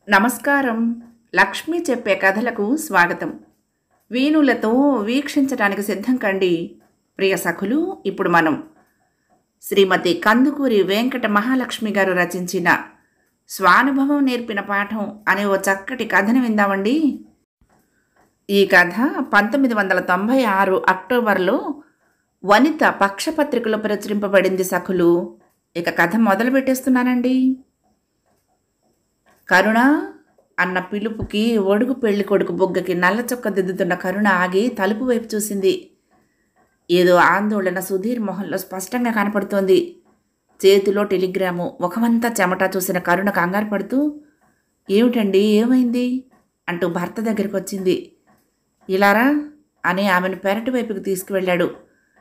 నమస్కారం లక్ష్మి చెప్పే కథలకు స్వాగతం వీణులతో వీక్షించడానికి సిద్ధం కండి ప్రియ సఖులు ఇప్పుడు మనం శ్రీమతి కందుకూరి వెంకట మహాలక్ష్మి గారు రచించిన స్వానుభవం నేర్పిన పాఠం అనే ఓ చక్కటి కథను విందామండి ఈ కథ పంతొమ్మిది వందల తొంభై ఆరు అక్టోబర్లో వనిత పక్షపత్రికలో ప్రచురింపబడింది సఖులు ఇక కథ మొదలు పెట్టేస్తున్నానండి కరుణ అన్న పిలుపుకి ఒడుగు పెళ్లి కొడుకు బొగ్గకి నల్ల చొక్క దిద్దుతున్న కరుణ ఆగి తలుపు వైపు చూసింది ఏదో ఆందోళన సుధీర్ మొహంలో స్పష్టంగా కనపడుతోంది చేతిలో టెలిగ్రాము ముఖమంతా చెమట చూసిన కరుణ కంగారు పడుతూ ఏమిటండి ఏమైంది అంటూ భర్త దగ్గరికి వచ్చింది ఇలారా అని ఆమెను పెరటి వైపుకి తీసుకువెళ్ళాడు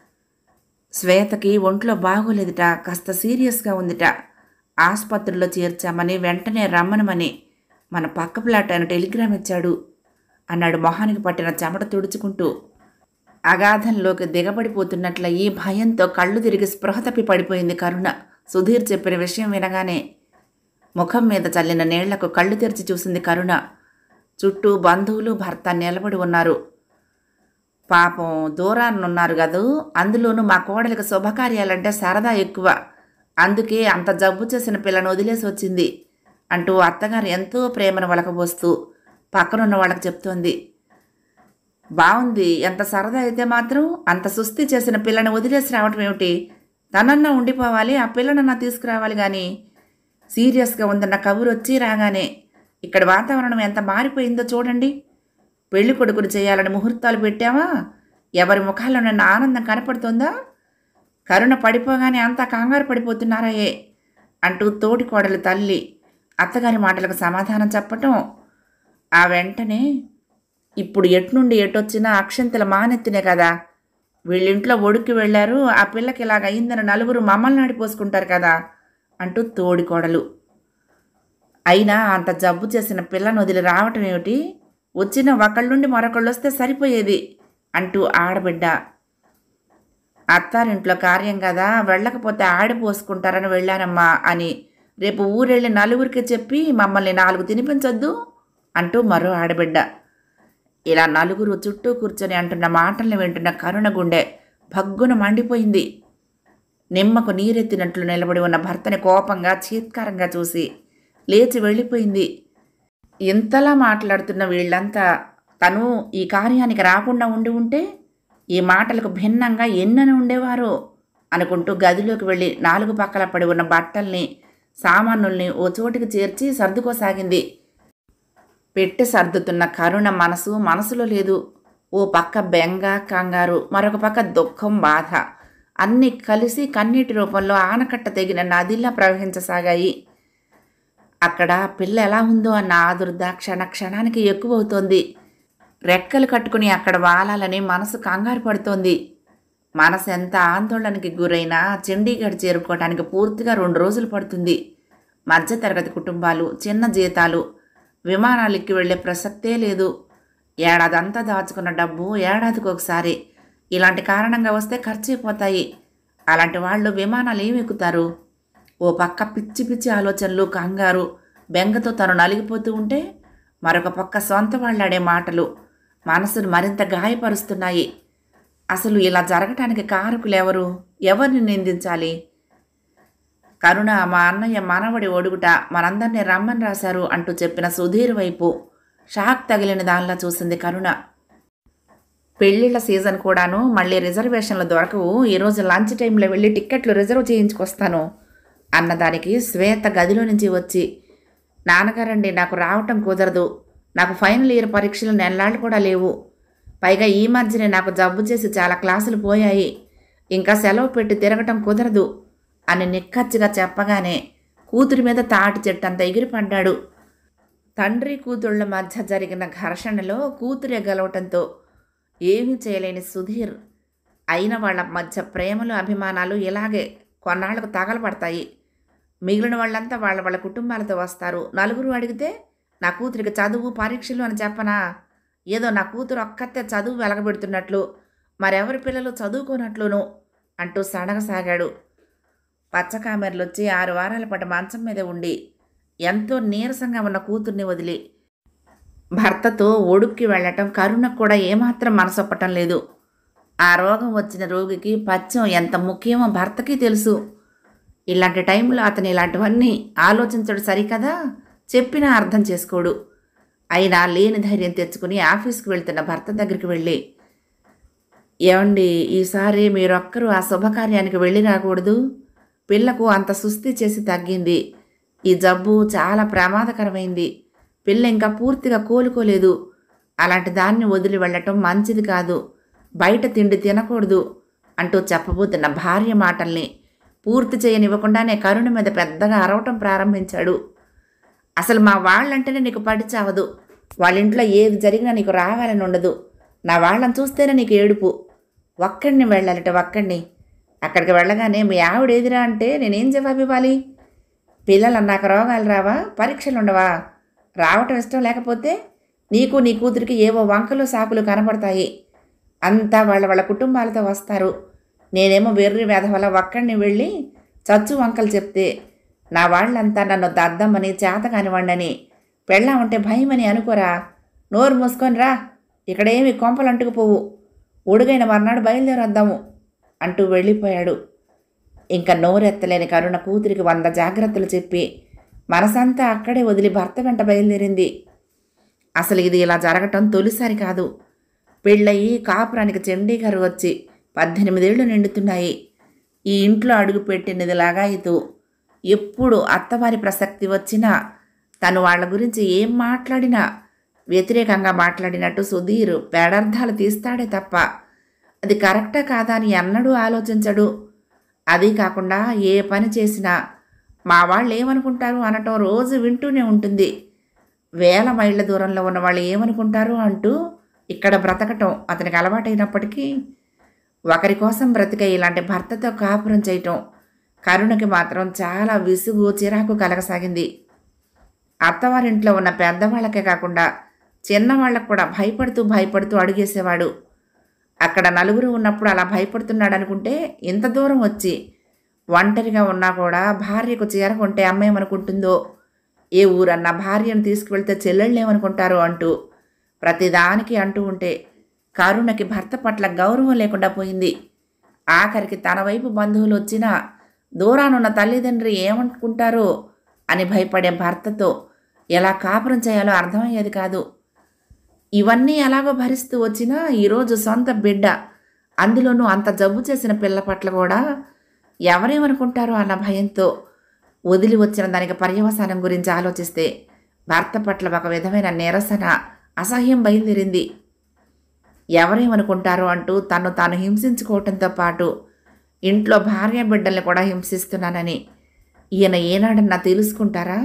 శ్వేతకి ఒంట్లో బాగోలేదుట కాస్త సీరియస్గా ఉందిట ఆసుపత్రిలో చేర్చామని వెంటనే రమ్మనమని మన పక్క ప్లాట్ ఆయన టెలిగ్రామ్ ఇచ్చాడు అన్నాడు మొహానికి పట్టిన చెమట తుడుచుకుంటూ అగాధంలోకి దిగబడిపోతున్నట్ల ఈ భయంతో కళ్ళు తిరిగి స్పృహ తప్పి పడిపోయింది కరుణ సుధీర్ చెప్పిన విషయం వినగానే ముఖం మీద చల్లిన నీళ్లకు కళ్ళు తెరిచి చూసింది కరుణ చుట్టూ బంధువులు భర్త నిలబడి ఉన్నారు పాపం దూరాన్నున్నారు కదూ అందులోనూ మా కోడలికి శుభకార్యాలంటే సరదా ఎక్కువ అందుకే అంత జబ్బు చేసిన పిల్లను వదిలేసి వచ్చింది అంటూ అత్తగారు ఎంతో ప్రేమను వలకబోస్తూ పక్కనున్న వాళ్ళకి చెప్తోంది బాగుంది ఎంత సరదా అయితే మాత్రం అంత సుస్థి చేసిన పిల్లని వదిలేసి రావటం ఏమిటి తనన్నా ఉండిపోవాలి ఆ పిల్లనన్నా తీసుకురావాలి కానీ సీరియస్గా ఉందన్న కబురు వచ్చి రాగానే ఇక్కడ వాతావరణం ఎంత మారిపోయిందో చూడండి పెళ్లి కొడుకులు చేయాలని ముహూర్తాలు పెట్టావా ఎవరి ముఖాల్లో నన్ను ఆనందం కనపడుతుందా కరుణ పడిపోగానే అంతా కంగారు పడిపోతున్నారాయే అంటూ తోటి కోడలు తల్లి అత్తగారి మాటలకు సమాధానం చెప్పటం ఆ వెంటనే ఇప్పుడు ఎట్నుండి ఎటొచ్చినా అక్షంతల మానెత్తినే కదా వీళ్ళింట్లో ఒడుక్కి వెళ్ళారు ఆ పిల్లకి ఇలాగ అయిందని నలుగురు మమ్మల్ని ఆడిపోసుకుంటారు కదా అంటూ తోడి కోడలు అయినా అంత జబ్బు చేసిన పిల్లను వదిలి రావటం ఏమిటి వచ్చిన ఒకళ్ళుండి మరొకళ్ళు వస్తే సరిపోయేది అంటూ ఆడబిడ్డ అత్తారింట్లో కార్యం కదా వెళ్ళకపోతే ఆడిపోసుకుంటారని వెళ్ళానమ్మా అని రేపు ఊరెళ్ళి నలుగురికి చెప్పి మమ్మల్ని నాలుగు తినిపించొద్దు అంటూ మరో ఆడబిడ్డ ఇలా నలుగురు చుట్టూ కూర్చొని అంటున్న మాటల్ని వింటున్న కరుణ గుండె భగ్గున మండిపోయింది నిమ్మకు నీరెత్తినట్లు నిలబడి ఉన్న భర్తని కోపంగా చీత్కారంగా చూసి లేచి వెళ్ళిపోయింది ఇంతలా మాట్లాడుతున్న వీళ్ళంతా తను ఈ కార్యానికి రాకుండా ఉండి ఉంటే ఈ మాటలకు భిన్నంగా ఎన్నని ఉండేవారో అనుకుంటూ గదిలోకి వెళ్ళి నాలుగు పక్కల పడి ఉన్న బట్టల్ని సామానుల్ని ఓ చోటికి చేర్చి సర్దుకోసాగింది పెట్టి సర్దుతున్న కరుణ మనసు మనసులో లేదు ఓ పక్క బెంగ కంగారు మరొక పక్క దుఃఖం బాధ అన్నీ కలిసి కన్నీటి రూపంలో ఆనకట్ట తెగిన నదిలా ప్రవహించసాగాయి అక్కడ పిల్ల ఎలా ఉందో అన్న ఆదుర్ద క్షణ క్షణానికి ఎక్కువవుతోంది రెక్కలు కట్టుకుని అక్కడ వాలాలని మనసు కంగారు పడుతోంది మనసు ఎంత ఆందోళనకి గురైనా చండీగఢ్ చేరుకోవడానికి పూర్తిగా రెండు రోజులు పడుతుంది మధ్యతరగతి కుటుంబాలు చిన్న జీతాలు విమానాలు ఎక్కి వెళ్ళే ప్రసక్తే లేదు ఏడాదంతా దాచుకున్న డబ్బు ఏడాదికి ఒకసారి ఇలాంటి కారణంగా వస్తే ఖర్చు అయిపోతాయి అలాంటి వాళ్ళు విమానాలు ఏమి ఎక్కుతారు ఓ పక్క పిచ్చి పిచ్చి ఆలోచనలు కంగారు బెంగతో తను నలిగిపోతూ ఉంటే మరొక పక్క సొంత వాళ్ళాడే మాటలు మనసును మరింత గాయపరుస్తున్నాయి అసలు ఇలా జరగటానికి కారకులు ఎవరు ఎవరిని నిందించాలి కరుణ మా అన్నయ్య మనవడి ఒడుగుట మనందరినీ రమ్మని రాశారు అంటూ చెప్పిన సుధీర్ వైపు షాక్ తగిలిన దానిలా చూసింది కరుణ పెళ్ళిళ్ళ సీజన్ కూడాను మళ్ళీ రిజర్వేషన్లు దొరకవు ఈరోజు లంచ్ టైంలో వెళ్ళి టిక్కెట్లు రిజర్వ్ చేయించుకొస్తాను అన్నదానికి శ్వేత గదిలో నుంచి వచ్చి నాన్నగారండి నాకు రావటం కుదరదు నాకు ఫైనల్ ఇయర్ పరీక్షలు నెలలాళ్ళు కూడా లేవు పైగా ఈ మధ్యనే నాకు జబ్బు చేసి చాలా క్లాసులు పోయాయి ఇంకా సెలవు పెట్టి తిరగటం కుదరదు అని నిక్కచ్చిగా చెప్పగానే కూతురి మీద తాటి చెట్టంత ఎగిరిపడ్డాడు తండ్రి కూతుళ్ళ మధ్య జరిగిన ఘర్షణలో కూతురే గెలవటంతో ఏమీ చేయలేని సుధీర్ అయిన వాళ్ళ మధ్య ప్రేమలు అభిమానాలు ఇలాగే కొన్నాళ్లకు తగలబడతాయి మిగిలిన వాళ్ళంతా వాళ్ళ వాళ్ళ కుటుంబాలతో వస్తారు నలుగురు అడిగితే నా కూతురికి చదువు పరీక్షలు అని చెప్పనా ఏదో నా కూతురు ఒక్కతే చదువు వెలగబెడుతున్నట్లు మరెవరి పిల్లలు చదువుకోనట్లును అంటూ సడగసాగాడు పచ్చకామెర్లు వచ్చి ఆరు వారాల పాటు మంచం మీద ఉండి ఎంతో నీరసంగా ఉన్న కూతుర్ని వదిలి భర్తతో ఒడుక్కి వెళ్ళటం కరుణకు కూడా ఏమాత్రం మనసొప్పటం లేదు ఆ రోగం వచ్చిన రోగికి పచ్చం ఎంత ముఖ్యమో భర్తకి తెలుసు ఇలాంటి టైంలో అతను ఇలాంటివన్నీ ఆలోచించడు సరికదా చెప్పినా అర్థం చేసుకోడు అయినా లేని ధైర్యం తెచ్చుకుని ఆఫీస్కి వెళ్తున్న భర్త దగ్గరికి వెళ్ళి ఏమండి ఈసారి మీరొక్కరూ ఆ శుభకార్యానికి వెళ్ళి రాకూడదు పిల్లకు అంత సుస్థి చేసి తగ్గింది ఈ జబ్బు చాలా ప్రమాదకరమైంది పిల్ల ఇంకా పూర్తిగా కోలుకోలేదు అలాంటి దాన్ని వదిలి వెళ్ళటం మంచిది కాదు బయట తిండి తినకూడదు అంటూ చెప్పబోతున్న భార్య మాటల్ని పూర్తి చేయనివ్వకుండానే కరుణ మీద పెద్దగా అరవటం ప్రారంభించాడు అసలు మా వాళ్ళంటేనే నీకు పడి చావదు వాళ్ళ ఇంట్లో ఏది జరిగినా నీకు రావాలని ఉండదు నా వాళ్ళని చూస్తేనే నీకు ఏడుపు ఒక్కడిని వెళ్ళాలట ఒక్కడిని అక్కడికి వెళ్ళగానే మీ ఆవిడ ఏదిరా అంటే నేనేం జవాబు ఇవ్వాలి పిల్లలు అన్నాక రోగాలు రావా పరీక్షలు ఉండవా రావటం ఇష్టం లేకపోతే నీకు నీ కూతురికి ఏవో వంకలు సాకులు కనపడతాయి అంతా వాళ్ళ వాళ్ళ కుటుంబాలతో వస్తారు నేనేమో వెర్రి వేధ వల్ల ఒక్కడిని వెళ్ళి చచ్చు వంకలు చెప్తే నా వాళ్ళంతా నన్ను దద్దమ్మని చేత కానివ్వండని పెళ్ళా ఉంటే భయమని అనుకోరా నోరు మూసుకొని రా ఇక్కడేమి కొంపలు అంటుకుపోవు ఉడుగైన మర్నాడు బయలుదేరొద్దాము అంటూ వెళ్ళిపోయాడు ఇంకా నోరెత్తలేని కరుణ కూతురికి వంద జాగ్రత్తలు చెప్పి మనసంతా అక్కడే వదిలి భర్త వెంట బయలుదేరింది అసలు ఇది ఇలా జరగటం తొలిసారి కాదు పెళ్ళయి కాపురానికి చండీగారు వచ్చి పద్దెనిమిదేళ్లు నిండుతున్నాయి ఈ ఇంట్లో అడుగు పెట్టినది లాగాయితూ ఎప్పుడు అత్తవారి ప్రసక్తి వచ్చినా తను వాళ్ళ గురించి ఏం మాట్లాడినా వ్యతిరేకంగా మాట్లాడినట్టు సుధీర్ పేడర్థాలు తీస్తాడే తప్ప అది కరెక్టా కాదా అని ఎన్నడూ ఆలోచించడు అది కాకుండా ఏ పని చేసినా మా వాళ్ళు ఏమనుకుంటారు అనటం రోజు వింటూనే ఉంటుంది వేల మైళ్ళ దూరంలో ఉన్న వాళ్ళు ఏమనుకుంటారు అంటూ ఇక్కడ బ్రతకటం అతనికి అలవాటైనప్పటికీ ఒకరి కోసం బ్రతికే ఇలాంటి భర్తతో కాపురం చేయటం కరుణకి మాత్రం చాలా విసుగు చిరాకు కలగసాగింది అత్తవారింట్లో ఉన్న పెద్దవాళ్ళకే కాకుండా చిన్నవాళ్ళకు కూడా భయపడుతూ భయపడుతూ అడుగేసేవాడు అక్కడ నలుగురు ఉన్నప్పుడు అలా భయపడుతున్నాడు అనుకుంటే ఇంత దూరం వచ్చి ఒంటరిగా ఉన్నా కూడా భార్యకు చీర కొంటే అమ్మేమనుకుంటుందో ఏ ఊరన్నా భార్యను తీసుకువెళ్తే చెల్లెళ్ళు ఏమనుకుంటారో అంటూ ప్రతిదానికి అంటూ ఉంటే కరుణకి భర్త పట్ల గౌరవం లేకుండా పోయింది ఆఖరికి తన వైపు బంధువులు వచ్చినా దూరానున్న తల్లిదండ్రి ఏమనుకుంటారో అని భయపడే భర్తతో ఎలా కాపురం చేయాలో అర్థమయ్యేది కాదు ఇవన్నీ ఎలాగో భరిస్తూ వచ్చినా ఈరోజు సొంత బిడ్డ అందులోనూ అంత జబ్బు చేసిన పిల్ల పట్ల కూడా ఎవరేమనుకుంటారో అన్న భయంతో వదిలి వచ్చిన దానికి పర్యవసానం గురించి ఆలోచిస్తే భర్త పట్ల ఒక విధమైన నిరసన అసహ్యం బయలుదేరింది ఎవరేమనుకుంటారో అంటూ తను తాను హింసించుకోవటంతో పాటు ఇంట్లో భార్య బిడ్డల్ని కూడా హింసిస్తున్నానని ఈయన ఏనాడన్నా తెలుసుకుంటారా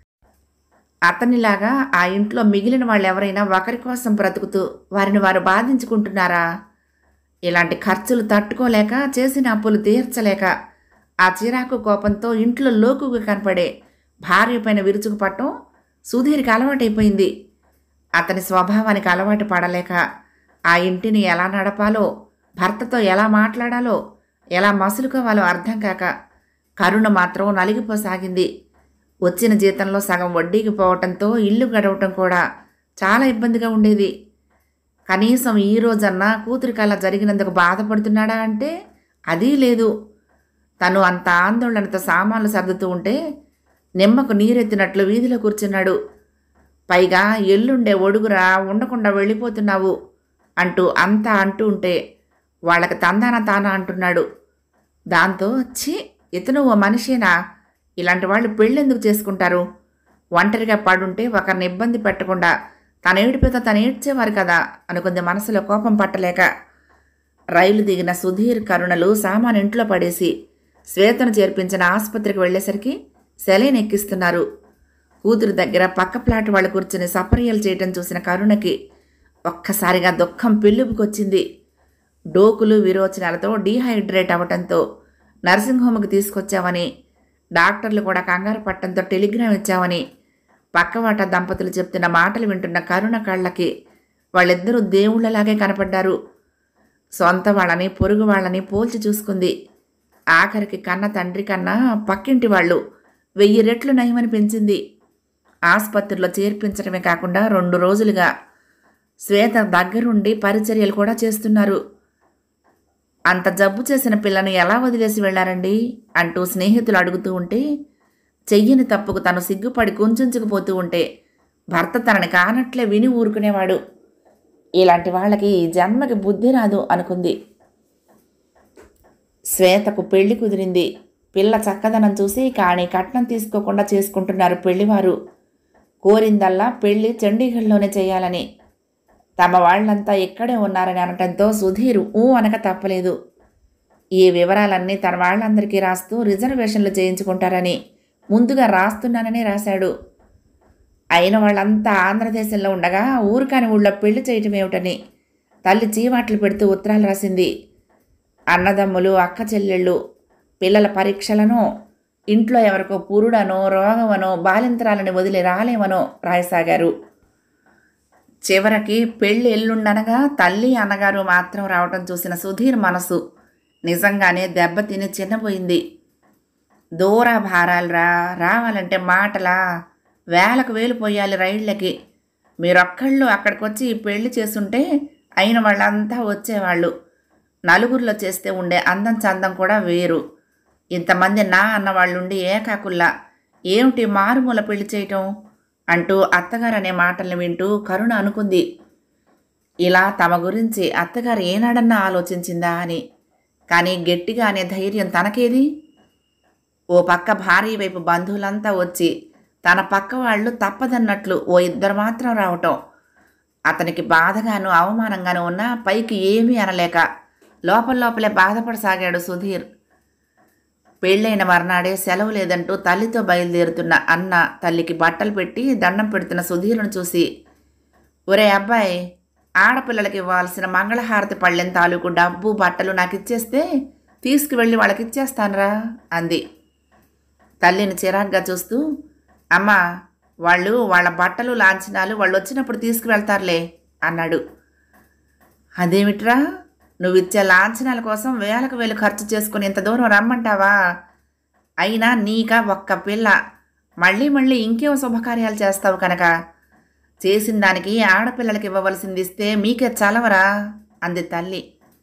అతనిలాగా ఆ ఇంట్లో మిగిలిన వాళ్ళు ఎవరైనా ఒకరి కోసం బ్రతుకుతూ వారిని వారు బాధించుకుంటున్నారా ఇలాంటి ఖర్చులు తట్టుకోలేక చేసిన అప్పులు తీర్చలేక ఆ చిరాకు కోపంతో ఇంట్లో లోకుగా కనపడే భార్య పైన విరుచుకుపట్టం సుధీర్కి అలవాటైపోయింది అతని స్వభావానికి అలవాటు పడలేక ఆ ఇంటిని ఎలా నడపాలో భర్తతో ఎలా మాట్లాడాలో ఎలా మసులుకోవాలో అర్థం కాక కరుణ మాత్రం నలిగిపోసాగింది వచ్చిన జీతంలో సగం వడ్డీకి పోవటంతో ఇల్లు గడవటం కూడా చాలా ఇబ్బందిగా ఉండేది కనీసం ఈ రోజన్నా కూతురికి అలా జరిగినందుకు బాధపడుతున్నాడా అంటే అదీ లేదు తను అంత ఆందోళనతో సామాన్లు సర్దుతూ ఉంటే నిమ్మకు నీరెత్తినట్లు వీధిలో కూర్చున్నాడు పైగా ఎల్లుండే ఒడుగురా ఉండకుండా వెళ్ళిపోతున్నావు అంటూ అంతా అంటూ ఉంటే వాళ్ళకి తందాన తాన అంటున్నాడు దాంతో ఛీ ఇతను ఓ మనిషేనా ఇలాంటి వాళ్ళు పెళ్ళెందుకు చేసుకుంటారు ఒంటరిగా పడుంటే ఒకరిని ఇబ్బంది పెట్టకుండా తన ఏడిపితో తను ఏడ్చేవారు కదా అనుకుంది మనసులో కోపం పట్టలేక రైలు దిగిన సుధీర్ కరుణలు సామాన్ ఇంట్లో పడేసి శ్వేతను చేర్పించిన ఆసుపత్రికి వెళ్ళేసరికి సెలైన్ ఎక్కిస్తున్నారు కూతురు దగ్గర పక్క ప్లాట్ వాళ్ళు కూర్చుని సపర్యలు చేయటం చూసిన కరుణకి ఒక్కసారిగా దుఃఖం పెళ్ళుపుకొచ్చింది డోకులు విరోచనాలతో డీహైడ్రేట్ అవ్వటంతో నర్సింగ్ హోమ్కి తీసుకొచ్చామని డాక్టర్లు కూడా కంగారు పట్టడంతో టెలిగ్రామ్ ఇచ్చామని పక్కవాట దంపతులు చెప్తున్న మాటలు వింటున్న కరుణ కళ్ళకి వాళ్ళిద్దరూ దేవుళ్ళలాగే కనపడ్డారు సొంత వాళ్ళని పొరుగు వాళ్ళని పోల్చి చూసుకుంది ఆఖరికి కన్న తండ్రి కన్నా పక్కింటి వాళ్ళు వెయ్యి రెట్లు నయమని పెంచింది ఆసుపత్రిలో చేర్పించడమే కాకుండా రెండు రోజులుగా శ్వేత దగ్గరుండి పరిచర్యలు కూడా చేస్తున్నారు అంత జబ్బు చేసిన పిల్లను ఎలా వదిలేసి వెళ్ళారండి అంటూ స్నేహితులు అడుగుతూ ఉంటే చెయ్యని తప్పుకు తను సిగ్గుపడి కుంచుకుపోతూ ఉంటే భర్త తనని కానట్లే విని ఊరుకునేవాడు ఇలాంటి వాళ్ళకి ఈ జన్మకి బుద్ధి రాదు అనుకుంది శ్వేతకు పెళ్లి కుదిరింది పిల్ల చక్కదనం చూసి కానీ కట్నం తీసుకోకుండా చేసుకుంటున్నారు పెళ్లివారు కోరిందల్లా పెళ్లి చండీగఢ్లోనే చేయాలని తమ వాళ్ళంతా ఇక్కడే ఉన్నారని అనటంతో సుధీర్ ఊ అనక తప్పలేదు ఈ వివరాలన్నీ తన వాళ్ళందరికీ రాస్తూ రిజర్వేషన్లు చేయించుకుంటారని ముందుగా రాస్తున్నానని రాశాడు అయిన వాళ్ళంతా ఆంధ్రదేశంలో ఉండగా ఊరికాని ఊళ్ళో పెళ్లి చేయటం ఏమిటని తల్లి చీవాట్లు పెడుతూ ఉత్తరాలు రాసింది అన్నదమ్ములు అక్క చెల్లెళ్ళు పిల్లల పరీక్షలను ఇంట్లో ఎవరికో పురుడనో రోగమనో బాలింతరాలని వదిలి రాలేమనో రాయసాగారు చివరికి పెళ్ళి ఎల్లుండనగా తల్లి అన్నగారు మాత్రం రావటం చూసిన సుధీర్ మనసు నిజంగానే దెబ్బతిని చిన్నపోయింది దూర భారాలురా రావాలంటే మాటలా వేలకు వేలు పోయాలి రైళ్ళకి మీరొక్కళ్ళు అక్కడికి వచ్చి ఈ పెళ్లి చేసుంటే అయిన వాళ్ళంతా వచ్చేవాళ్ళు నలుగురిలో చేస్తే ఉండే అందం చందం కూడా వేరు ఇంతమంది నా అన్నవాళ్ళుండి ఏకాకుల్లా ఏమిటి మారుమూల పెళ్లి చేయటం అంటూ అత్తగారు అనే మాటల్ని వింటూ కరుణ అనుకుంది ఇలా తమ గురించి అత్తగారు ఏనాడన్నా ఆలోచించిందా అని కానీ గట్టిగా అనే ధైర్యం తనకేది ఓ పక్క భార్య వైపు బంధువులంతా వచ్చి తన పక్క వాళ్ళు తప్పదన్నట్లు ఓ ఇద్దరు మాత్రం రావటం అతనికి బాధగాను అవమానంగాను ఉన్నా పైకి ఏమీ అనలేక లోపల లోపలే బాధపడసాగాడు సుధీర్ పెళ్ళైన మర్నాడే సెలవు లేదంటూ తల్లితో బయలుదేరుతున్న అన్న తల్లికి బట్టలు పెట్టి దండం పెడుతున్న సుధీర్ను చూసి ఒరే అబ్బాయి ఆడపిల్లలకి ఇవ్వాల్సిన మంగళహారతి పళ్ళెం తాలూకు డబ్బు బట్టలు నాకు ఇచ్చేస్తే తీసుకువెళ్ళి వాళ్ళకి ఇచ్చేస్తానురా అంది తల్లిని చిరాగ్గా చూస్తూ అమ్మా వాళ్ళు వాళ్ళ బట్టలు లాంఛనాలు వాళ్ళు వచ్చినప్పుడు తీసుకువెళ్తారులే అన్నాడు అదేమిట్రా నువ్వు ఇచ్చే లాంఛనాల కోసం వేలకు వేలు ఖర్చు చేసుకుని ఇంత దూరం రమ్మంటావా అయినా నీక ఒక్క పిల్ల మళ్ళీ మళ్ళీ ఇంకేం శుభకార్యాలు చేస్తావు కనుక చేసిన దానికి ఆడపిల్లలకి ఇవ్వవలసింది ఇస్తే మీకే చలవరా అంది తల్లి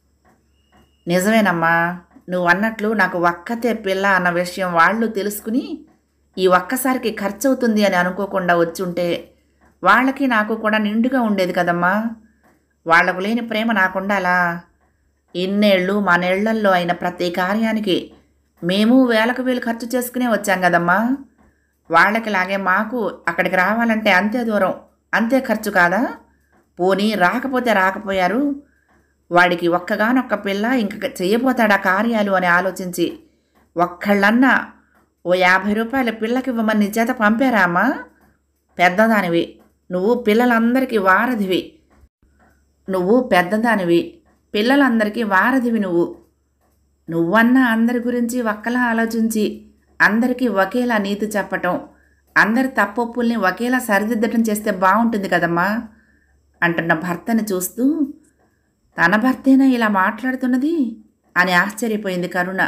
నిజమేనమ్మా నువ్వు అన్నట్లు నాకు ఒక్కతే పిల్ల అన్న విషయం వాళ్ళు తెలుసుకుని ఈ ఒక్కసారికి ఖర్చు అవుతుంది అని అనుకోకుండా వచ్చి ఉంటే వాళ్ళకి నాకు కూడా నిండుగా ఉండేది కదమ్మా వాళ్లకు లేని ప్రేమ నాకుండాలా ఇన్నేళ్ళు మా నెళ్లల్లో అయిన ప్రతి కార్యానికి మేము వేలకు వేలు ఖర్చు చేసుకునే వచ్చాం కదమ్మా వాళ్ళకి లాగే మాకు అక్కడికి రావాలంటే అంతే దూరం అంతే ఖర్చు కాదా పోనీ రాకపోతే రాకపోయారు వాడికి ఒక్కగానొక్క పిల్ల ఇంక చెయ్యబోతాడా కార్యాలు అని ఆలోచించి ఒక్కళ్ళన్నా ఓ యాభై రూపాయల పిల్లకి ఇవ్వమని నీ చేత పంపారా అమ్మా పెద్దదానివి నువ్వు పిల్లలందరికీ వారధివి నువ్వు పెద్దదానివి పిల్లలందరికీ వారధివి నువ్వు నువ్వన్నా అందరి గురించి ఒక్కలా ఆలోచించి అందరికీ ఒకేలా నీతి చెప్పటం అందరి తప్పొప్పుల్ని ఒకేలా సరిదిద్దటం చేస్తే బాగుంటుంది కదమ్మా అంటున్న భర్తని చూస్తూ తన భర్తేనా ఇలా మాట్లాడుతున్నది అని ఆశ్చర్యపోయింది కరుణ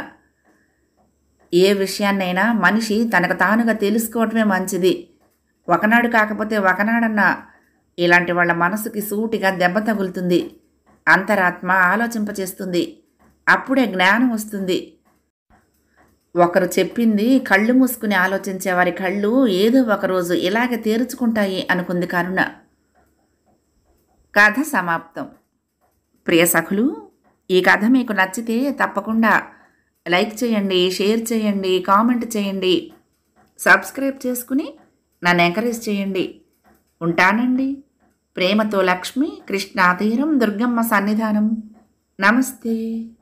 ఏ విషయాన్నైనా మనిషి తనకు తానుగా తెలుసుకోవటమే మంచిది ఒకనాడు కాకపోతే ఒకనాడన్నా ఇలాంటి వాళ్ళ మనసుకి సూటిగా దెబ్బ తగులుతుంది అంతరాత్మ ఆలోచింపచేస్తుంది అప్పుడే జ్ఞానం వస్తుంది ఒకరు చెప్పింది కళ్ళు మూసుకుని ఆలోచించే వారి కళ్ళు ఏదో ఒకరోజు ఇలాగే తెరుచుకుంటాయి అనుకుంది కరుణ కథ సమాప్తం ప్రియ సఖులు ఈ కథ మీకు నచ్చితే తప్పకుండా లైక్ చేయండి షేర్ చేయండి కామెంట్ చేయండి సబ్స్క్రైబ్ చేసుకుని నన్ను ఎంకరేజ్ చేయండి ఉంటానండి ప్రేమతో లక్ష్మి కృష్ణాతీరం దుర్గమ్మ సన్నిధానం నమస్తే